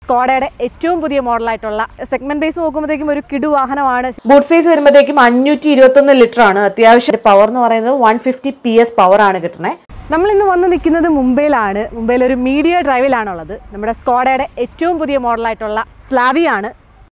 സ്കോഡയുടെ ഏറ്റവും പുതിയ മോഡലായിട്ടുള്ള segment base നോക്കുമ്പോഴത്തേക്കും ഒരു കിടു വാഹനമാണ് ബൂട്ട് സ്പേസ് വരുമ്പോഴത്തേക്കും അഞ്ഞൂറ്റി ഇരുപത്തൊന്ന് ലിറ്റർ ആണ് അത്യാവശ്യം പവർ എന്ന് പറയുന്നത് one fifty P S power ആണ് കിട്ടുന്നത് നമ്മൾ ഇന്ന് വന്ന് നിൽക്കുന്നത് മുംബൈയിലാണ് മുംബൈയിൽ ഒരു മീഡിയ ഡ്രൈവിലാണുള്ളത് നമ്മുടെ സ്കോഡയുടെ ഏറ്റവും പുതിയ മോഡലായിട്ടുള്ള സ്ലാവിയാണ്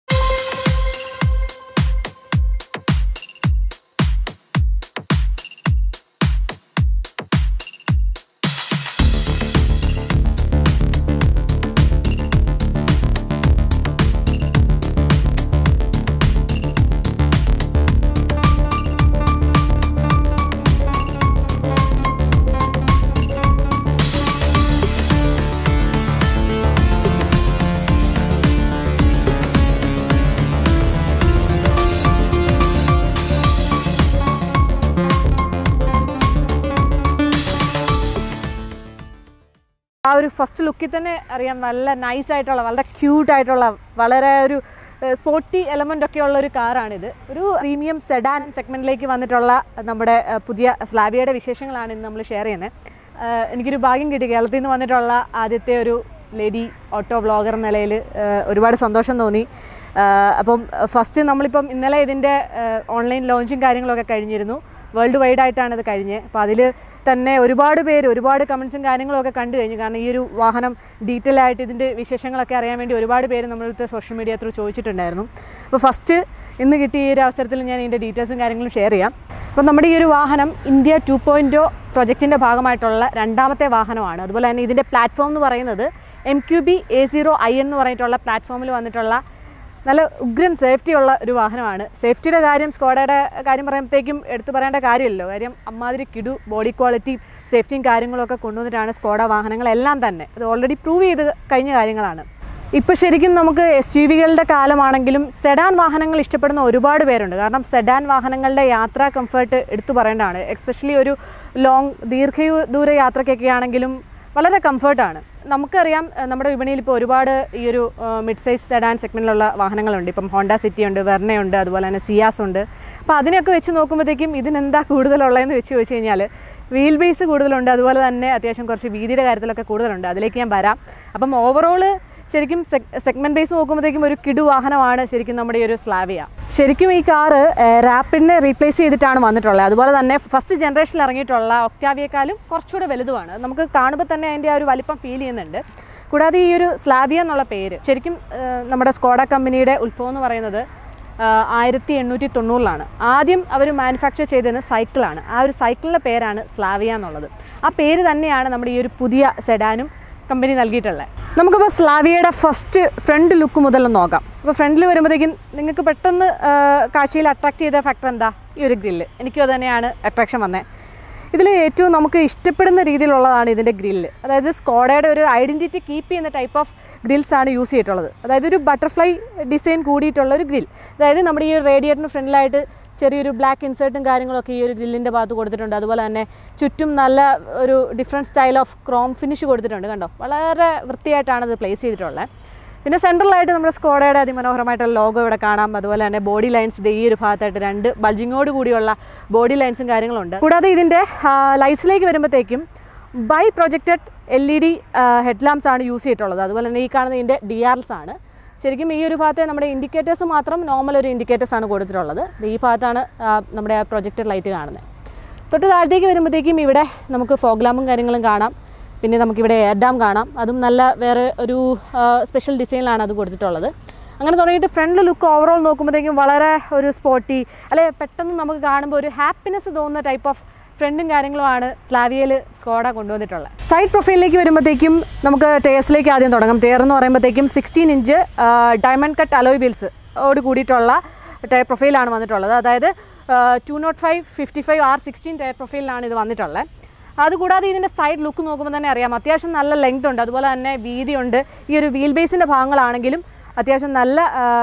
ആ ഒരു ഫസ്റ്റ് ലുക്കിൽ തന്നെ അറിയാം നല്ല നൈസ് ആയിട്ടുള്ള വളരെ ക്യൂട്ട് ആയിട്ടുള്ള വളരെ ഒരു സ്പോർട്ടി എലമെൻ്റ് ഒക്കെ ഉള്ള ഒരു കാറാണിത് ഒരു പ്രീമിയം സെഡാൻ സെഗ്മെൻറ്റിലേക്ക് വന്നിട്ടുള്ള നമ്മുടെ ഏഹ്, പുതിയ സ്ലാവിയയുടെ വിശേഷങ്ങളാണ് ഇന്ന് നമ്മൾ ഷെയർ ചെയ്യുന്നത് ഏഹ്, എനിക്കൊരു ഭാഗ്യം കിട്ടി കേരളത്തിൽ നിന്ന് വന്നിട്ടുള്ള ആദ്യത്തെ ഒരു ലേഡി ഓട്ടോ ബ്ലോഗർ എന്ന നിലയിൽ ഏഹ്, ഒരുപാട് സന്തോഷം തോന്നി ഏഹ്, അപ്പം ഫസ്റ്റ് നമ്മളിപ്പം ഇന്നലെ ഇതിൻ്റെ ഓൺലൈൻ ലോഞ്ചും കാര്യങ്ങളൊക്കെ കഴിഞ്ഞിരുന്നു വേൾഡ് വൈഡ് ആയിട്ടാണ് ഇത് കഴിഞ്ഞത് അപ്പോൾ അതിൽ തന്നെ ഒരുപാട് പേര് ഒരുപാട് കമൻസും കാര്യങ്ങളും ഒക്കെ കണ്ടു കഴിഞ്ഞു കാരണം ഈ ഒരു വാഹനം ഡീറ്റെയിൽ ആയിട്ട് ഇതിൻ്റെ വിശേഷങ്ങളൊക്കെ അറിയാൻ വേണ്ടി ഒരുപാട് പേര് നമ്മളടുത്ത് സോഷ്യൽ മീഡിയ ത്രൂ ചോദിച്ചിട്ടുണ്ടായിരുന്നു അപ്പോൾ ഫസ്റ്റ് ഇന്ന് കിട്ടിയ ഈ ഒരു അവസരത്തിൽ ഞാൻ ഇതിൻ്റെ ഡീറ്റെയിൽസും കാര്യങ്ങളും ഷെയർ ചെയ്യാം അപ്പോൾ നമ്മുടെ ഈ ഒരു വാഹനം ഇന്ത്യ ടു പോയിൻറ്റ് പ്രൊജക്റ്റിൻ്റെ ഭാഗമായിട്ടുള്ള രണ്ടാമത്തെ വാഹനമാണ് അതുപോലെ തന്നെ ഇതിൻ്റെ പ്ലാറ്റ്ഫോം എന്ന് പറയുന്നത് M Q B A zero I എന്ന് പറഞ്ഞിട്ടുള്ള പ്ലാറ്റ്ഫോമിൽ വന്നിട്ടുള്ള നല്ല ഉഗ്രൻ സേഫ്റ്റി ഉള്ള ഒരു വാഹനമാണ് സേഫ്റ്റിയുടെ കാര്യം സ്കോഡയുടെ കാര്യം പറയുമ്പോഴത്തേക്കും എടുത്തു പറയേണ്ട കാര്യമല്ലോ കാര്യം അമ്മാതിരി കിടു ബോഡി ക്വാളിറ്റി സേഫ്റ്റിയും കാര്യങ്ങളൊക്കെ കൊണ്ടുവന്നിട്ടാണ് സ്കോഡ വാഹനങ്ങളെല്ലാം തന്നെ അത് ഓൾറെഡി പ്രൂവ് ചെയ്ത് കഴിഞ്ഞ കാര്യങ്ങളാണ് ഇപ്പോൾ ശരിക്കും നമുക്ക് എസ് യു വികളുടെ കാലമാണെങ്കിലും സെഡാൻ വാഹനങ്ങൾ ഇഷ്ടപ്പെടുന്ന ഒരുപാട് പേരുണ്ട് കാരണം സെഡാൻ വാഹനങ്ങളുടെ യാത്രാ കംഫർട്ട് എടുത്തു പറയേണ്ടതാണ് എക്സ്പെഷ്യലി ഒരു ലോങ് ദീർഘദൂര യാത്രയ്ക്കൊക്കെ ആണെങ്കിലും വളരെ കംഫർട്ടാണ് നമുക്കറിയാം ഏഹ് നമ്മുടെ വിപണിയിൽ ഇപ്പോൾ ഒരുപാട് ഈ ഒരു മിഡ് സൈസ് സെഡാൻ സെഗ്മെൻറ്റിലുള്ള വാഹനങ്ങളുണ്ട് ഇപ്പം ഹോണ്ട സിറ്റി ഉണ്ട് വെർണയുണ്ട് അതുപോലെ തന്നെ സിയാസ് ഉണ്ട് അപ്പോൾ അതിനെയൊക്കെ വെച്ച് നോക്കുമ്പോഴത്തേക്കും ഇതിനെന്താ കൂടുതലുള്ളതെന്ന് വെച്ച് ചോദിച്ചു കഴിഞ്ഞാൽ വീൽ ബേസ് കൂടുതലുണ്ട് അതുപോലെ തന്നെ അത്യാവശ്യം കുറച്ച് വീതിയുടെ കാര്യത്തിലൊക്കെ കൂടുതലുണ്ട് അതിലേക്ക് ഞാൻ വരാം അപ്പം ഓവറോൾ ശരിക്കും സെഗ്മെന്റ് ബേസ് നോക്കുമ്പോഴത്തേക്കും ഒരു കിടു വാഹനമാണ് ശരിക്കും നമ്മുടെ ഈ ഒരു സ്ലാവിയ ശരിക്കും ഈ കാറ് റാപ്പിഡിനെ റീപ്ലേസ് ചെയ്തിട്ടാണ് വന്നിട്ടുള്ളത് അതുപോലെ തന്നെ ഫസ്റ്റ് ജനറേഷനിൽ ഇറങ്ങിയിട്ടുള്ള ഒക്ടാവിയേക്കാളും കുറച്ചുകൂടെ വലുതുമാണ് അത് നമുക്ക് കാണുമ്പോൾ തന്നെ അതിൻ്റെ ആ ഒരു വലിപ്പം ഫീൽ ചെയ്യുന്നുണ്ട് കൂടാതെ ഈ ഒരു സ്ലാവിയ എന്നുള്ള പേര് ശരിക്കും ഏഹ്, നമ്മുടെ സ്കോഡ കമ്പനിയുടെ ഉത്ഭവം എന്ന് പറയുന്നത് ആയിരത്തി എണ്ണൂറ്റി തൊണ്ണൂറിലാണ് ആദ്യം അവർ മാനുഫാക്ചർ ചെയ്തത് സൈക്കിളാണ് ആ ഒരു സൈക്കിളിൻ്റെ പേരാണ് സ്ലാവിയ എന്നുള്ളത് ആ പേര് തന്നെയാണ് നമ്മുടെ ഈ ഒരു പുതിയ സെഡാനും കമ്പനി നൽകിയിട്ടുള്ളത് നമുക്കിപ്പോൾ സ്ലാവിയയുടെ ഫസ്റ്റ് ഫ്രണ്ട് ലുക്ക് മുതൽ ഒന്ന് നോക്കാം അപ്പോൾ ഫ്രണ്ടിൽ വരുമ്പോഴത്തേക്കും നിങ്ങൾക്ക് പെട്ടെന്ന് ആ, കാഴ്ചയിൽ അട്രാക്ട് ചെയ്ത ഫാക്ടർ എന്താ ഈ ഒരു ഗ്രില്ല് എനിക്കും അത് തന്നെയാണ് അട്രാക്ഷൻ വന്നത് ഇതിൽ ഏറ്റവും നമുക്ക് ഇഷ്ടപ്പെടുന്ന രീതിയിലുള്ളതാണ് ഇതിൻ്റെ ഗ്രില്ല് അതായത് സ്കോഡയുടെ ഒരു ഐഡൻറ്റിറ്റി കീപ്പ് ചെയ്യുന്ന ടൈപ്പ് ഓഫ് ഗ്രിൽസ് ആണ് യൂസ് ചെയ്തിട്ടുള്ളത് അതായത് ഒരു ബട്ടർഫ്ലൈ ഡിസൈൻ കൂടിയിട്ടുള്ള ഒരു ഗ്രിൽ അതായത് നമ്മുടെ ഈ റേഡിയേറ്ററിന് ഫ്രണ്ടിലായിട്ട് ചെറിയൊരു ബ്ലാക്ക് ഇൻസേർട്ടും കാര്യങ്ങളൊക്കെ ഈ ഒരു ഗ്രില്ലിൻ്റെ ഭാഗത്ത് കൊടുത്തിട്ടുണ്ട് അതുപോലെ തന്നെ ചുറ്റും നല്ല ഒരു different style of chrome finish കൊടുത്തിട്ടുണ്ട് കണ്ടോ വളരെ വൃത്തിയായിട്ടാണ് ഇത് പ്ലേസ് ചെയ്തിട്ടുള്ളത് പിന്നെ സെൻട്രലായിട്ട് നമ്മുടെ സ്കോഡയുടെ അതിമനോഹരമായിട്ടുള്ള ലോഗോ ഇവിടെ കാണാം അതുപോലെ തന്നെ ബോഡി ലൈൻസ് ഇത് ഈ ഒരു ഭാഗത്തായിട്ട് രണ്ട് ബൾജിങ്ങോട് കൂടിയുള്ള ബോഡി ലൈൻസും കാര്യങ്ങളുണ്ട് കൂടാതെ ഇതിൻ്റെ ലൈറ്റ്സിലേക്ക് വരുമ്പോഴത്തേക്കും bi projected L E D head lamps ആണ് യൂസ് ചെയ്തിട്ടുള്ളത് അതുപോലെ തന്നെ ഈ കാണുന്ന ഇതിൻ്റെ ഡി ആർസ് ആണ് ശരിക്കും ഈ ഒരു ഭാഗത്തെ നമ്മുടെ ഇൻഡിക്കേറ്റേഴ്സ് മാത്രം നോർമൽ ഒരു ഇൻഡിക്കേറ്റേഴ്സ് ആണ് കൊടുത്തിട്ടുള്ളത് ഇത് ഈ ഭാഗത്താണ് ആ, നമ്മുടെ ആ പ്രൊജക്റ്റഡ് ലൈറ്റ് കാണുന്നത് തൊട്ട് താഴത്തേക്ക് വരുമ്പോഴത്തേക്കും ഇവിടെ നമുക്ക് ഫോഗ്ലാമും കാര്യങ്ങളും കാണാം പിന്നെ നമുക്കിവിടെ എയർ ഡാം കാണാം അതും നല്ല വേറെ ഒരു സ്പെഷ്യൽ ഡിസൈനിലാണ് അത് കൊടുത്തിട്ടുള്ളത് അങ്ങനെ തുടങ്ങിയിട്ട് ഫ്രണ്ട് ലുക്ക് ഓവറോൾ നോക്കുമ്പോഴത്തേക്കും വളരെ ഒരു സ്പോർട്ടി അല്ലെ പെട്ടെന്ന് നമുക്ക് കാണുമ്പോൾ ഒരു ഹാപ്പിനെസ് തോന്നുന്ന ടൈപ്പ് ഓഫ് ഫ്രണ്ടും കാര്യങ്ങളുമാണ് സ്ലാവിയയിൽ സ്കോഡ കൊണ്ടുവന്നിട്ടുള്ളത് സൈഡ് പ്രൊഫൈലിലേക്ക് വരുമ്പോഴത്തേക്കും നമുക്ക് ടേഴ്സിലേക്ക് ആദ്യം തുടങ്ങാം ടയർ എന്ന് പറയുമ്പോഴത്തേക്കും sixteen inch diamond cut alloy wheels ഓട് കൂടിയിട്ടുള്ള ടയർ പ്രൊഫൈലാണ് വന്നിട്ടുള്ളത് അതായത് two nought five fifty five R sixteen tyre പ്രൊഫൈലിലാണ് ഇത് വന്നിട്ടുള്ളത് അതുകൂടാതെ ഇതിൻ്റെ സൈഡ് ലുക്ക് നോക്കുമ്പോൾ തന്നെ അറിയാം അത്യാവശ്യം നല്ല ലെങ്ത് ഉണ്ട് അതുപോലെ തന്നെ വീതിയുണ്ട് ഈ ഒരു വീൽ ബേസിൻ്റെ ഭാഗങ്ങളാണെങ്കിലും അത്യാവശ്യം നല്ല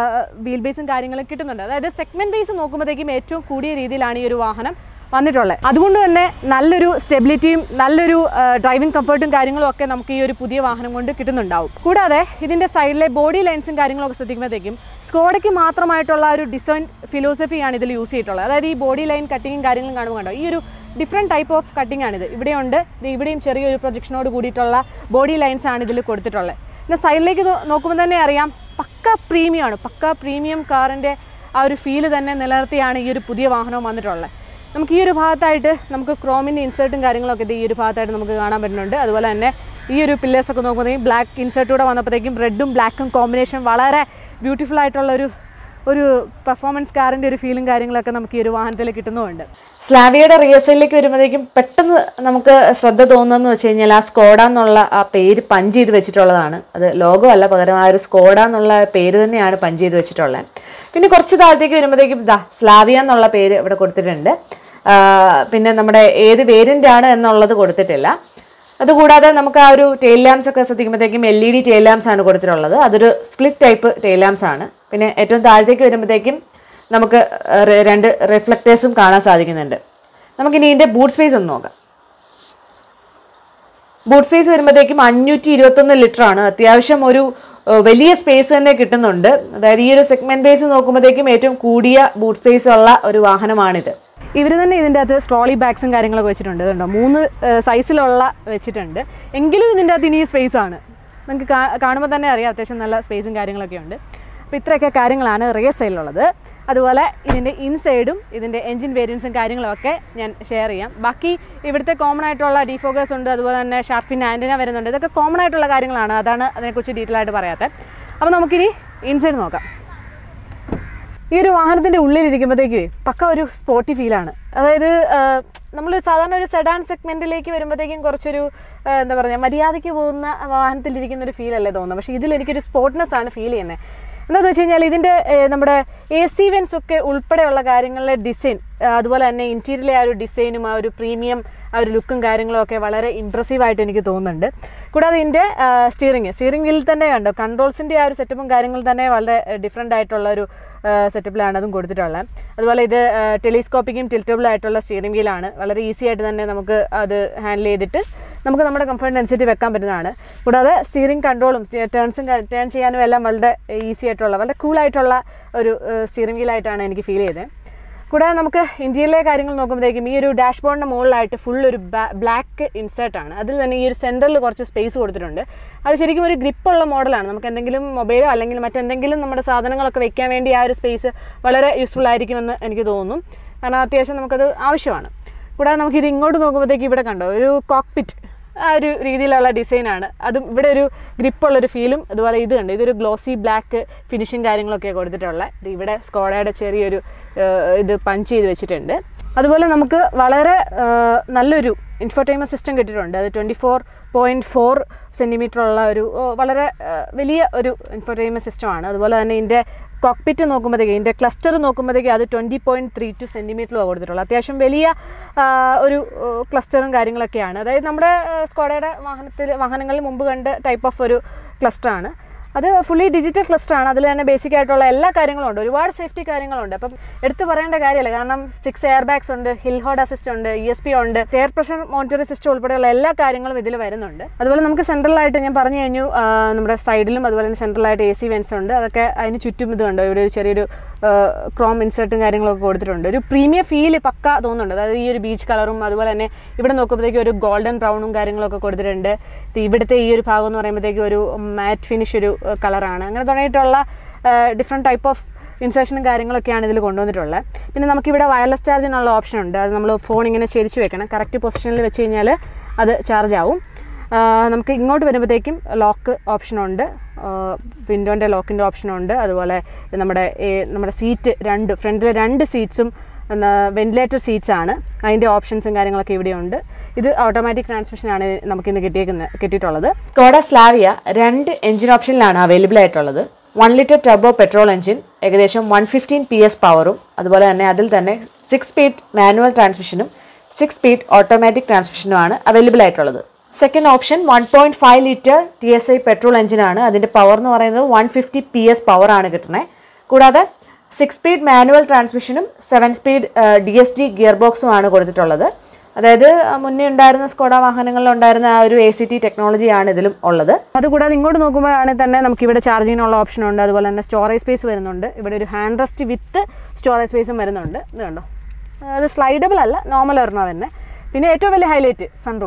വീൽ ബേസും കാര്യങ്ങളും കിട്ടുന്നുണ്ട് അതായത് സെഗ്മെന്റ് ബേസ് നോക്കുമ്പോഴത്തേക്കും ഏറ്റവും കൂടിയ രീതിയിലാണ് ഈ ഒരു വാഹനം വന്നിട്ടുള്ളത് അതുകൊണ്ട് തന്നെ നല്ലൊരു സ്റ്റെബിലിറ്റിയും നല്ലൊരു ഡ്രൈവിംഗ് കംഫർട്ടും കാര്യങ്ങളും ഒക്കെ നമുക്ക് ഈ ഒരു പുതിയ വാഹനം കൊണ്ട് കിട്ടുന്നുണ്ടാവും കൂടാതെ ഇതിൻ്റെ സൈഡിലെ ബോഡി ലൈൻസും കാര്യങ്ങളൊക്കെ ശ്രദ്ധിക്കുമ്പോഴത്തേക്കും സ്കോഡയ്ക്ക് മാത്രമായിട്ടുള്ള ഒരു ഡിസൈൻ ഫിലോസഫിയാണ് ഇതിൽ യൂസ് ചെയ്തിട്ടുള്ളത് അതായത് ഈ ബോഡി ലൈൻ കട്ടിങ്ങും കാര്യങ്ങളും കാണുമ്പോൾ കണ്ടോ ഈ ഒരു ഡിഫറെൻറ്റ് ടൈപ്പ് ഓഫ് കട്ടിംഗ് ആണിത് ഇവിടെയുണ്ട് ഇത് ഇവിടെയും ചെറിയൊരു പ്രൊജക്ഷനോട് കൂടിയിട്ടുള്ള ബോഡി ലൈൻസ് ആണ് ഇതിൽ കൊടുത്തിട്ടുള്ളത് പിന്നെ സൈഡിലേക്ക് നോക്കുമ്പോൾ തന്നെ അറിയാം പക്ക പ്രീമിയമാണ് പക്ക പ്രീമിയം കാറിൻ്റെ ആ ഒരു ഫീല് തന്നെ നിലനിർത്തിയാണ് ഈ ഒരു പുതിയ വാഹനവും വന്നിട്ടുള്ളത് നമുക്ക് ഈ ഒരു ഭാഗത്തായിട്ട് നമുക്ക് ക്രോമിൻ്റെ ഇൻസേർട്ടും കാര്യങ്ങളൊക്കെ ഇത് ഈ ഒരു ഭാഗത്തായിട്ട് നമുക്ക് കാണാൻ പറ്റുന്നുണ്ട് അതുപോലെ തന്നെ ഈ ഒരു പില്ലേഴ്സൊക്കെ നോക്കുമ്പോഴത്തേക്കും ബ്ലാക്ക് ഇൻസേർട്ട് കൂടെ വന്നപ്പോഴത്തേക്കും റെഡും ബ്ലാക്കും കോമ്പിനേഷൻ വളരെ ബ്യൂട്ടിഫുൾ ആയിട്ടുള്ള ഒരു ഒരു പെർഫോമൻസ് കാറിൻ്റെ ഒരു ഫീലും കാര്യങ്ങളൊക്കെ നമുക്ക് ഈ ഒരു വാഹനത്തിൽ കിട്ടുന്നുമുണ്ട് സ്ലാവിയുടെ റിയസലിലേക്ക് വരുമ്പോഴത്തേക്കും പെട്ടെന്ന് നമുക്ക് ശ്രദ്ധ തോന്നുന്നതെന്ന് വെച്ച് കഴിഞ്ഞാൽ ആ സ്കോഡ എന്നുള്ള ആ പേര് പഞ്ച് ചെയ്ത് വെച്ചിട്ടുള്ളതാണ് അത് ലോഗോ അല്ല പകരം ആ ഒരു സ്കോഡ എന്നുള്ള പേര് തന്നെയാണ് പഞ്ച് ചെയ്ത് വെച്ചിട്ടുള്ളത് പിന്നെ കുറച്ച് താഴത്തേക്ക് വരുമ്പോഴത്തേക്കും ഇതാ സ്ലാവിയ എന്നുള്ള പേര് ഇവിടെ കൊടുത്തിട്ടുണ്ട് ആ, പിന്നെ നമ്മുടെ ഏത് വേരിയൻ്റ് ആണ് എന്നുള്ളത് കൊടുത്തിട്ടില്ല അതുകൂടാതെ നമുക്ക് ആ ഒരു ടെയിൽ ലാംപ്സ് ഒക്കെ ശ്രദ്ധിക്കുമ്പോഴത്തേക്കും L E D tail lamps ആണ് കൊടുത്തിട്ടുള്ളത് അതൊരു സ്പ്ലിറ്റ് ടൈപ്പ് ടെയിൽ ലാംപ്സ് ആണ് പിന്നെ ഏറ്റവും താഴത്തേക്ക് വരുമ്പോഴത്തേക്കും നമുക്ക് റെ- രണ്ട് റിഫ്ലക്റ്റേഴ്സും കാണാൻ സാധിക്കുന്നുണ്ട് നമുക്കിനി ഇതിൻ്റെ ബൂട്ട് സ്പേസ് ഒന്ന് നോക്കാം ബൂട്ട് സ്പേസ് വരുമ്പോഴത്തേക്കും അഞ്ഞൂറ്റി ഇരുപത്തൊന്ന് ലിറ്റർ ആണ് അത്യാവശ്യം ഒരു ഏഹ്, വലിയ സ്പേസ് തന്നെ കിട്ടുന്നുണ്ട് അതായത് ഈ ഒരു സെഗ്മെന്റ് ബേസ് നോക്കുമ്പോഴത്തേക്കും ഏറ്റവും കൂടിയ ബൂട്ട് സ്പേസ് ഉള്ള ഒരു വാഹനമാണിത് ഇവർ തന്നെ ഇതിൻ്റെ അകത്ത് സ്ട്രോളി ബാഗ്സും കാര്യങ്ങളൊക്കെ വെച്ചിട്ടുണ്ട് കണ്ടോ മൂന്ന് സൈസിലുള്ള വെച്ചിട്ടുണ്ട് എങ്കിലും ഇതിൻ്റെ അകത്ത് ഇനി സ്പേസ് ആണ് നിങ്ങൾക്ക് കാണുമ്പോൾ തന്നെ അറിയാം അത്യാവശ്യം നല്ല സ്പേസും കാര്യങ്ങളൊക്കെ ഉണ്ട് അപ്പോൾ ഇത്രയൊക്കെ കാര്യങ്ങളാണ് റിയർ സൈഡിലുള്ളത് അതുപോലെ ഇതിൻ്റെ ഇൻസൈഡും ഇതിൻ്റെ എൻജിൻ വേരിയൻസും കാര്യങ്ങളൊക്കെ ഞാൻ ഷെയർ ചെയ്യാം ബാക്കി ഇവിടുത്തെ കോമൺ ആയിട്ടുള്ള ഡിഫോക്കേഴ്സ് ഉണ്ട് അതുപോലെ തന്നെ ഷാർപ്പിൻ ആൻറ്റിന വരുന്നുണ്ട് ഇതൊക്കെ കോമൺ ആയിട്ടുള്ള കാര്യങ്ങളാണ് അതാണ് അതിനെക്കുറിച്ച് ഡീറ്റെയിൽ ആയിട്ട് പറയാത്തത് അപ്പോൾ നമുക്കിനി ഇൻസൈഡ് നോക്കാം ഈ ഒരു വാഹനത്തിൻ്റെ ഉള്ളിലിരിക്കുമ്പോഴത്തേക്ക് പക്ക ഒരു സ്പോട്ടി ഫീലാണ് അതായത് നമ്മൾ സാധാരണ ഒരു സെഡാൻ സെഗ്മെൻറ്റിലേക്ക് വരുമ്പോഴത്തേക്കും കുറച്ചൊരു ആ, എന്താ പറയുക മര്യാദയ്ക്ക് പോകുന്ന വാഹനത്തിലിരിക്കുന്ന ഒരു ഫീൽ അല്ലേ തോന്നുന്നത് പക്ഷേ ഇതിൽ എനിക്കൊരു സ്പോർട്ട്നെസ് ആണ് ഫീൽ ചെയ്യുന്നത് എന്താണെന്ന് വെച്ച് കഴിഞ്ഞാൽ ഇതിൻ്റെ ഏ, നമ്മുടെ എ സി വെൻസ് ഒക്കെ ഉൾപ്പെടെയുള്ള കാര്യങ്ങളിലെ ഡിസൈൻ അതുപോലെ തന്നെ ഇൻറ്റീരിയറിലെ ആ ഒരു ഡിസൈനും ആ ഒരു പ്രീമിയം ആ ഒരു ലുക്കും കാര്യങ്ങളും ഒക്കെ വളരെ ഇമ്പ്രസീവ് ആയിട്ട് എനിക്ക് തോന്നുന്നുണ്ട് കൂടാതെ ഇതിൻ്റെ സ്റ്റിയറിംഗ് സ്റ്റിയറിംഗ് വീലിൽ തന്നെ കണ്ടോ കൺട്രോൾസിൻ്റെ ആ ഒരു സെറ്റപ്പും കാര്യങ്ങളും തന്നെ വളരെ ഡിഫറെൻ്റ് ആയിട്ടുള്ള ഒരു സെറ്റപ്പിലാണ് അതും കൊടുത്തിട്ടുള്ളത് അതുപോലെ ഇത് ടെലിസ്കോപ്പിക്കും ടിൽറ്റബിൾ ആയിട്ടുള്ള സ്റ്റിയറിംഗ് വീലാണ് വളരെ ഈസി ആയിട്ട് തന്നെ നമുക്ക് അത് ഹാൻഡിൽ ചെയ്തിട്ട് നമുക്ക് നമ്മുടെ കംഫർട്ടിന് അനുസരിച്ച് വെക്കാൻ പറ്റുന്നതാണ് കൂടാതെ സ്റ്റിയറിംഗ് കൺട്രോളും ടേൺസും ടേൺ ചെയ്യാനും എല്ലാം വളരെ ഈസി ആയിട്ടുള്ള വളരെ കൂളായിട്ടുള്ള ഒരു സ്റ്റിയറിംഗ് വീലായിട്ടാണ് എനിക്ക് ഫീൽ ചെയ്തത് കൂടാതെ നമുക്ക് ഇന്ത്യയിലെ കാര്യങ്ങൾ നോക്കുമ്പോഴത്തേക്കും ഈ ഒരു ഡാഷ്ബോർഡിൻ്റെ മുകളിലായിട്ട് ഫുൾ ഒരു ബ്ലാക്ക് ഇൻസേർട്ടാണ് അതിൽ തന്നെ ഈ ഒരു സെൻറ്ററിൽ കുറച്ച് സ്പേസ് കൊടുത്തിട്ടുണ്ട് അത് ശരിക്കും ഒരു ഗ്രിപ്പുള്ള മോഡലാണ് നമുക്ക് എന്തെങ്കിലും മൊബൈലോ അല്ലെങ്കിൽ മറ്റെന്തെങ്കിലും നമ്മുടെ സാധനങ്ങളൊക്കെ വെക്കാൻ വേണ്ടി ആ ഒരു സ്പേസ് വളരെ യൂസ്ഫുൾ ആയിരിക്കുമെന്ന് എനിക്ക് തോന്നുന്നു കാരണം അത്യാവശ്യം നമുക്കത് ആവശ്യമാണ് കൂടാതെ നമുക്ക് ഇത് ഇങ്ങോട്ട് നോക്കുമ്പോഴത്തേക്ക് ഇവിടെ കണ്ടോ ഒരു കോക്പിറ്റ് ആ ഒരു രീതിയിലുള്ള ഡിസൈനാണ് അതും ഇവിടെ ഒരു ഗ്രിപ്പുള്ളൊരു ഫീലും അതുപോലെ ഇത് കണ്ട് ഇതൊരു ഗ്ലോസി ബ്ലാക്ക് ഫിനിഷിങ് കാര്യങ്ങളൊക്കെ കൊടുത്തിട്ടുള്ള ഇത് ഇവിടെ സ്കോഡയുടെ ചെറിയൊരു ഏഹ്, ഇത് പഞ്ച് ചെയ്ത് വെച്ചിട്ടുണ്ട് അതുപോലെ നമുക്ക് വളരെ ഏഹ്, നല്ലൊരു ഇൻഫർടൈൻമെൻറ്റ് സിസ്റ്റം കിട്ടിയിട്ടുണ്ട് അത് twenty four point four centimetre ഉള്ള ഒരു ഓ, വളരെ ഏഹ്, വലിയ ഒരു ഇൻഫർടൈൻമെൻറ്റ് സിസ്റ്റമാണ് അതുപോലെ തന്നെ ഇതിൻ്റെ കോക്പിറ്റ് നോക്കുമ്പോഴത്തേക്ക് ഇതിൻ്റെ ക്ലസ്റ്റർ നോക്കുമ്പോഴത്തേക്ക് അത് ട്വൻറ്റി പോയിൻറ്റ് ത്രീ ടു സെൻറ്റിമീറ്ററിലാണ് കൊടുത്തിട്ടുള്ളത് അത്യാവശ്യം വലിയ ആ, ഒരു ക്ലസ്റ്ററും കാര്യങ്ങളൊക്കെയാണ് അതായത് നമ്മുടെ ആ, സ്കോഡയുടെ വാഹനത്തിൽ വാഹനങ്ങളിൽ മുമ്പ് കണ്ട ടൈപ്പ് ഓഫ് ഒരു ക്ലസ്റ്ററാണ് അത് ഫുള്ളി ഡിജിറ്റൽ ക്ലസ്റ്ററാണ് അതിൽ തന്നെ ബേസിക് ആയിട്ടുള്ള എല്ലാ കാര്യങ്ങളും ഉണ്ട് ഒരുപാട് സേഫ്റ്റി കാര്യങ്ങളുണ്ട് അപ്പം എടുത്തു പറയേണ്ട കാര്യമല്ല കാരണം സിക്സ് എയർ ബാഗ്സ് ഉണ്ട് ഹിൽ ഹോഡ് അസിസ്റ്റ് ഉണ്ട് ഇ എസ് പി ഉണ്ട് എയർ പ്രഷർ മോണിറ്ററിംഗ് സിസ്റ്റം ഉൾപ്പെടെയുള്ള എല്ലാ കാര്യങ്ങളും ഇതിൽ വരുന്നുണ്ട് അതുപോലെ നമുക്ക് സെൻട്രലായിട്ട് ഞാൻ പറഞ്ഞു കഴിഞ്ഞു ആ, നമ്മുടെ സൈഡിലും അതുപോലെ തന്നെ സെൻട്രലായിട്ട് എ സി വെൻസ് ഉണ്ട് അതൊക്കെ അതിന് ചുറ്റും ഇത് കണ്ടോ ഇവിടെ ഒരു ചെറിയൊരു ക്രോം ഇൻസേർട്ടും കാര്യങ്ങളൊക്കെ കൊടുത്തിട്ടുണ്ട് ഒരു പ്രീമിയം ഫീല് പക്ക തോന്നുന്നുണ്ട് അതായത് ഈ ഒരു ബീച്ച് കളറും അതുപോലെ തന്നെ ഇവിടെ നോക്കുമ്പോഴത്തേക്കും ഒരു ഗോൾഡൻ ബ്രൗണും കാര്യങ്ങളൊക്കെ കൊടുത്തിട്ടുണ്ട് ഇത് ഇവിടുത്തെ ഈ ഒരു ഭാഗം എന്ന് പറയുമ്പോഴത്തേക്കും ഒരു മാറ്റ് ഫിനിഷ് ഒരു കളറാണ് അങ്ങനെ തുടങ്ങിയിട്ടുള്ള ഡിഫറെൻറ്റ് ടൈപ്പ് ഓഫ് ഇൻസേർഷനും കാര്യങ്ങളൊക്കെയാണ് ഇതിൽ കൊണ്ടുവന്നിട്ടുള്ളത് പിന്നെ നമുക്കിവിടെ വയർലെസ് ചാർജിനുള്ള ഓപ്ഷൻ ഉണ്ട് അത് നമ്മൾ ഫോൺ ഇങ്ങനെ ചെരിച്ച് വെക്കണം കറക്റ്റ് പൊസിഷനിൽ വെച്ച് കഴിഞ്ഞാൽ അത് ചാർജ് ആവും ആ, നമുക്ക് ഇങ്ങോട്ട് വരുമ്പോഴത്തേക്കും ലോക്ക് ഓപ്ഷനുണ്ട് വിൻഡോൻ്റെ ലോക്കിൻ്റെ ഓപ്ഷനുണ്ട് അതുപോലെ നമ്മുടെ ഈ നമ്മുടെ സീറ്റ് രണ്ട് ഫ്രണ്ടിലെ രണ്ട് സീറ്റ്സും വെന്റിലേറ്റർ സീറ്റ്സ് ആണ് അതിൻ്റെ ഓപ്ഷൻസും കാര്യങ്ങളൊക്കെ ഇവിടെയുണ്ട് ഇത് ഓട്ടോമാറ്റിക് ട്രാൻസ്മിഷനാണ് നമുക്കിന്ന് കിട്ടിയേക്കുന്നത് കിട്ടിയിട്ടുള്ളത് സ്കോഡ സ്ലാവിയ രണ്ട് എഞ്ചിൻ ഓപ്ഷനിലാണ് അവൈലബിൾ ആയിട്ടുള്ളത് one litre turbo petrol engine ഏകദേശം വൺ ഫിഫ്റ്റീൻ പി എസ് പവറും അതുപോലെ തന്നെ അതിൽ തന്നെ സിക്സ് സ്പീഡ് മാനുവൽ ട്രാൻസ്മിഷനും സിക്സ് സ്പീഡ് ഓട്ടോമാറ്റിക് ട്രാൻസ്മിഷനുമാണ് അവൈലബിൾ ആയിട്ടുള്ളത് second option one point five litre T S I petrol എഞ്ചിനാണ് അതിൻ്റെ പവർ എന്ന് പറയുന്നത് വൺ ഫിഫ്റ്റി പി എസ് പവറാണ് കിട്ടുന്നത് കൂടാതെ സിക്സ് സ്പീഡ് മാനുവൽ ട്രാൻസ്മിഷനും seven speed D S G gear ബോക്സും ആണ് കൊടുത്തിട്ടുള്ളത് അതായത് ആ, മുന്നേ ഉണ്ടായിരുന്ന സ്കോഡ വാഹനങ്ങളിൽ ഉണ്ടായിരുന്ന ആ ഒരു എ സി ടി ടെക്നോളജിയാണ് ഇതിലും ഉള്ളത് അതുകൂടാതെ ഇങ്ങോട്ട് നോക്കുമ്പോഴാണെങ്കിൽ തന്നെ നമുക്ക് ഇവിടെ ചാർജിങ്ങിനുള്ള ഓപ്ഷൻ ഉണ്ട് അതുപോലെ തന്നെ സ്റ്റോറേജ് സ്പേസ് വരുന്നുണ്ട് ഇവിടെ ഒരു ഹാൻഡ് റെസ്റ്റ് വിത്ത് സ്റ്റോറേജ് സ്പേസും വരുന്നുണ്ട് ഇത് കണ്ടോ അത് സ്ലൈഡബിൾ അല്ല നോർമൽ ഒരെണ്ണം തന്നെ പിന്നെ ഏറ്റവും വലിയ ഹൈലൈറ്റ് സൺറൂഫ്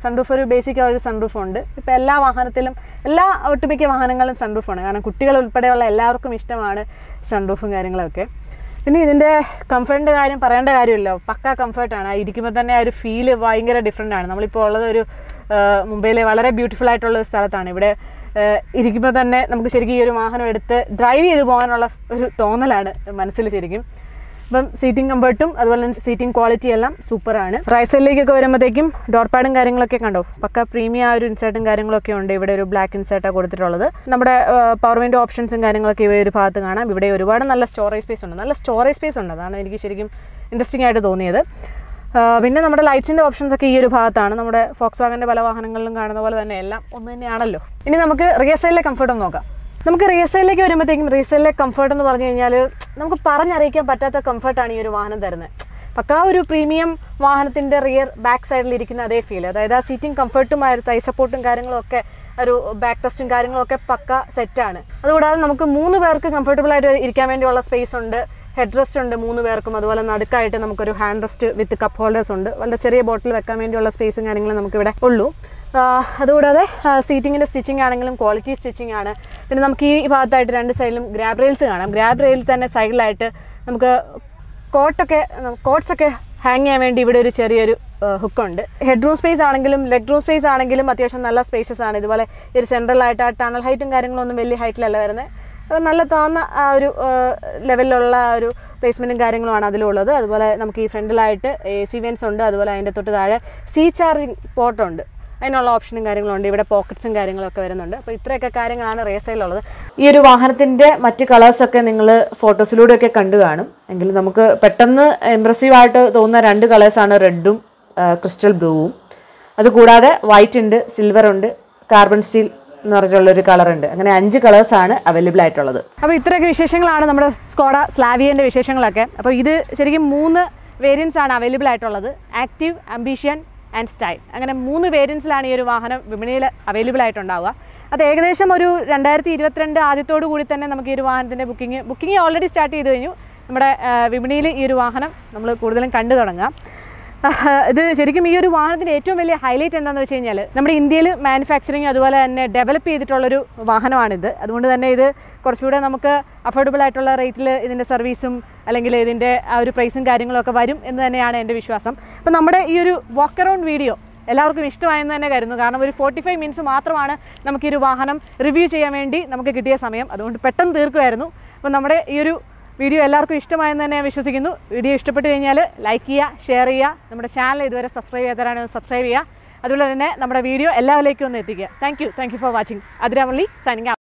സൺറൂഫ് ഒരു ബേസിക് ഒരു സൺറൂഫ് ഉണ്ട് ഇപ്പോൾ എല്ലാ വാഹനത്തിലും എല്ലാ ഒട്ടുമിക്ക വാഹനങ്ങളും സൺറൂഫാണ് കാരണം കുട്ടികൾ ഉൾപ്പെടെയുള്ള എല്ലാവർക്കും ഇഷ്ടമാണ് സൺറൂഫും കാര്യങ്ങളൊക്കെ പിന്നെ ഇതിൻ്റെ കംഫർട്ടിൻ്റെ കാര്യം പറയേണ്ട കാര്യമില്ല പക്ക കംഫർട്ടാണ് ആ ഇരിക്കുമ്പോൾ തന്നെ ആ ഒരു ഫീല് ഭയങ്കര ഡിഫറെൻ്റ് ആണ് നമ്മളിപ്പോൾ ഉള്ളത് ഒരു ആ, മുംബൈയിലെ വളരെ ബ്യൂട്ടിഫുൾ ആയിട്ടുള്ള ഒരു സ്ഥലത്താണ് ഇവിടെ ഇരിക്കുമ്പോൾ തന്നെ നമുക്ക് ശരിക്കും ഈ ഒരു വാഹനം എടുത്ത് ഡ്രൈവ് ചെയ്ത് പോകാനുള്ള ഒരു തോന്നലാണ് മനസ്സിൽ ശരിക്കും അപ്പം സീറ്റിംഗ് കംഫർട്ടും അതുപോലെ തന്നെ സീറ്റിംഗ് ക്വാളിറ്റി എല്ലാം സൂപ്പറാണ് റൈറ്റ് സൈഡിലേക്കൊക്കെ വരുമ്പോഴത്തേക്കും ഡോർ പാഡും കാര്യങ്ങളൊക്കെ കണ്ടോ പക്ക പ്രീമിയം ആ ഒരു ഇൻസേർട്ടും കാര്യങ്ങളൊക്കെ ഉണ്ട് ഇവിടെ ഒരു ബ്ലാക്ക് ഇൻസേർട്ടാണ് കൊടുത്തിട്ടുള്ളത് നമ്മുടെ പവർ വിൻഡോ ഓപ്ഷൻസും കാര്യങ്ങളൊക്കെ ഇവിടെ ഒരു ഭാഗത്ത് കാണാം ഇവിടെ ഒരുപാട് നല്ല സ്റ്റോറേജ് സ്പേസ് ഉണ്ട് നല്ല സ്റ്റോറേജ് സ്പേസ് ഉണ്ട് അതാണ് എനിക്ക് ശരിക്കും ഇൻട്രസ്റ്റിംഗ് ആയിട്ട് തോന്നിയത് ആ, പിന്നെ നമ്മുടെ ലൈറ്റ്സിൻ്റെ ഓപ്ഷൻസ് ഒക്കെ ഈ ഒരു ഭാഗത്താണ് നമ്മുടെ ഫോക്സ് വാഗൻ്റെ പല വാഹനങ്ങളിലും കാണുന്ന പോലെ തന്നെ എല്ലാം ഒന്ന് തന്നെയാണല്ലോ ഇനി നമുക്ക് റിയർ സൈഡിലെ കംഫർട്ട് ഒന്ന് നോക്കാം നമുക്ക് റിയർ സൈഡിലേക്ക് വരുമ്പോഴത്തേക്കും റിയർ സൈഡിലെ കംഫർട്ട് എന്ന് പറഞ്ഞു കഴിഞ്ഞാൽ നമുക്ക് പറഞ്ഞറിയിക്കാൻ പറ്റാത്ത കംഫർട്ടാണ് ഈ ഒരു വാഹനം തരുന്നത് പക്കാ ഒരു പ്രീമിയം വാഹനത്തിൻ്റെ റിയർ ബാക്ക് സൈഡിൽ ഇരിക്കുന്ന അതേ ഫീൽ അതായത് ആ സീറ്റിംഗ് കംഫർട്ടും ആ ഒരു തൈ സപ്പോർട്ടും കാര്യങ്ങളും ഒക്കെ ഒരു ബാക്ക് ടെസ്റ്റും കാര്യങ്ങളൊക്കെ പക്ക സെറ്റാണ് അതുകൂടാതെ നമുക്ക് മൂന്ന് പേർക്ക് കംഫർട്ടബിൾ ആയിട്ട് ഇരിക്കാൻ വേണ്ടിയുള്ള സ്പേസ് ഉണ്ട് ഹെഡ് റെസ്റ്റ് ഉണ്ട് മൂന്ന് പേർക്കും അതുപോലെ നടുക്കായിട്ട് നമുക്കൊരു hand rest with cup holders ഉണ്ട് വളരെ ചെറിയ ബോട്ടിൽ വെക്കാൻ വേണ്ടിയുള്ള സ്പേസും കാര്യങ്ങളും നമുക്കിവിടെ ഉള്ളൂ ആ, അതുകൂടാതെ സീറ്റിങ്ങിൻ്റെ സ്റ്റിച്ചിങ് ആണെങ്കിലും ക്വാളിറ്റി സ്റ്റിച്ചിങ് ആണ് പിന്നെ നമുക്ക് ഈ ഭാഗത്തായിട്ട് രണ്ട് സൈഡിലും ഗ്രാബ് റെയിൽസ് കാണാം ഗ്രാബ് റെയിൽ തന്നെ സൈഡിലായിട്ട് നമുക്ക് കോട്ടൊക്കെ കോട്ട്സൊക്കെ ഹാങ് ചെയ്യാൻ വേണ്ടി ഇവിടെ ഒരു ചെറിയൊരു ഹുക്കുണ്ട് ഹെഡ് റൂം സ്പേസ് ആണെങ്കിലും ലെഗ് റൂം സ്പേസ് ആണെങ്കിലും അത്യാവശ്യം നല്ല സ്പേഷ്യസ് ആണ് ഇതുപോലെ ഈ ഒരു സെൻട്രലായിട്ട് ആ ടണൽ ഹൈറ്റും കാര്യങ്ങളൊന്നും വലിയ ഹൈറ്റിലല്ല വരുന്നത് അത് നല്ല താന്ന ആ ഒരു ലെവലിലുള്ള ആ ഒരു പ്ലേസ്മെൻറ്റും കാര്യങ്ങളുമാണ് അതിലുള്ളത് അതുപോലെ നമുക്ക് ഈ ഫ്രണ്ടിലായിട്ട് എ സി വെൻസ് ഉണ്ട് അതുപോലെ അതിൻ്റെ തൊട്ട് താഴെ സീ ചാർജിങ് പോർട്ടുണ്ട് അതിനുള്ള ഓപ്ഷനും കാര്യങ്ങളുണ്ട് ഇവിടെ പോക്കറ്റ്സും കാര്യങ്ങളൊക്കെ വരുന്നുണ്ട് അപ്പോൾ ഇത്രയൊക്കെ കാര്യങ്ങളാണ് റേസയിലുള്ളത് ഈ ഒരു വാഹനത്തിൻ്റെ മറ്റ് കളേഴ്സൊക്കെ നിങ്ങൾ ഫോട്ടോസിലൂടെയൊക്കെ കണ്ടു കാണും എങ്കിലും നമുക്ക് പെട്ടെന്ന് ഇമ്പ്രസീവ് ആയിട്ട് തോന്നുന്ന രണ്ട് കളേഴ്സാണ് റെഡും ക്രിസ്റ്റൽ ബ്ലൂവും അതുകൂടാതെ വൈറ്റ് ഉണ്ട് സിൽവർ ഉണ്ട് കാർബൺ സ്റ്റീൽ എന്ന് പറഞ്ഞിട്ടുള്ള ഒരു കളർ ഉണ്ട് അങ്ങനെ അഞ്ച് കളേഴ്സ് ആണ് അവൈലബിൾ ആയിട്ടുള്ളത് അപ്പോൾ ഇത്രയൊക്കെ വിശേഷങ്ങളാണ് നമ്മുടെ സ്കോഡ സ്ലാവിയൻ്റെ വിശേഷങ്ങളൊക്കെ അപ്പോൾ ഇത് ശരിക്കും മൂന്ന് വേരിയൻസ് ആണ് അവൈലബിൾ ആയിട്ടുള്ളത് ആക്റ്റീവ് അംബീഷ്യൻ ആൻഡ് സ്റ്റൈൽ അങ്ങനെ മൂന്ന് വേരിയൻസിലാണ് ഈ ഒരു വാഹനം വിപണിയിൽ അവൈലബിൾ ആയിട്ടുണ്ടാവുക അത് ഏകദേശം ഒരു രണ്ടായിരത്തി ഇരുപത്തിരണ്ട് ആദ്യത്തോടു കൂടി തന്നെ നമുക്ക് ഈ ഒരു വാഹനത്തിൻ്റെ ബുക്കിംഗ് ബുക്കിംഗ് ഓൾറെഡി സ്റ്റാർട്ട് ചെയ്ത് കഴിഞ്ഞു നമ്മുടെ വിപണിയിൽ ഈ ഒരു വാഹനം നമ്മൾ കൂടുതലും കണ്ടു തുടങ്ങാം ആഹ് ഇത് ശരിക്കും ഈ ഒരു വാഹനത്തിൻ്റെ ഏറ്റവും വലിയ ഹൈലൈറ്റ് എന്താണെന്ന് വെച്ച് കഴിഞ്ഞാൽ നമ്മുടെ ഇന്ത്യയിൽ മാനുഫാക്ചറിങ് അതുപോലെ തന്നെ ഡെവലപ്പ് ചെയ്തിട്ടുള്ളൊരു വാഹനമാണിത് അതുകൊണ്ട് തന്നെ ഇത് കുറച്ചുകൂടെ നമുക്ക് അഫോർഡബിൾ ആയിട്ടുള്ള റേറ്റിൽ ഇതിൻ്റെ സർവീസും അല്ലെങ്കിൽ ഇതിൻ്റെ ആ ഒരു പ്രൈസും കാര്യങ്ങളൊക്കെ വരും എന്ന് തന്നെയാണ് എൻ്റെ വിശ്വാസം അപ്പോൾ നമ്മുടെ ഈ ഒരു വാക്ക് അറൗണ്ട് വീഡിയോ എല്ലാവർക്കും ഇഷ്ടമായെന്ന് തന്നെ കരുതുന്നു കാരണം ഒരു ഫോർട്ടി ഫൈവ് മിനിറ്റ്സ് മാത്രമാണ് നമുക്ക് ഈ ഒരു വാഹനം റിവ്യൂ ചെയ്യാൻ വേണ്ടി നമുക്ക് കിട്ടിയ സമയം അതുകൊണ്ട് പെട്ടെന്ന് തീർക്കുമായിരുന്നു അപ്പോൾ നമ്മുടെ ഈ ഒരു വീഡിയോ എല്ലാവർക്കും ഇഷ്ടമായെന്ന് തന്നെ ഞാൻ വിശ്വസിക്കുന്നു വീഡിയോ ഇഷ്ടപ്പെട്ട് കഴിഞ്ഞാൽ ലൈക്ക് ചെയ്യുക ഷെയർ ചെയ്യുക നമ്മുടെ ചാനൽ ഇതുവരെ സബ്സ്ക്രൈബ് ചെയ്യാത്തവരാണ് സബ്സ്ക്രൈബ് ചെയ്യുക അതുപോലെ തന്നെ നമ്മുടെ വീഡിയോ എല്ലാവരിലേക്കും ഒന്ന് എത്തിക്കുക thank you thank you for watching അതിരാമള്ളി സൈനിങ്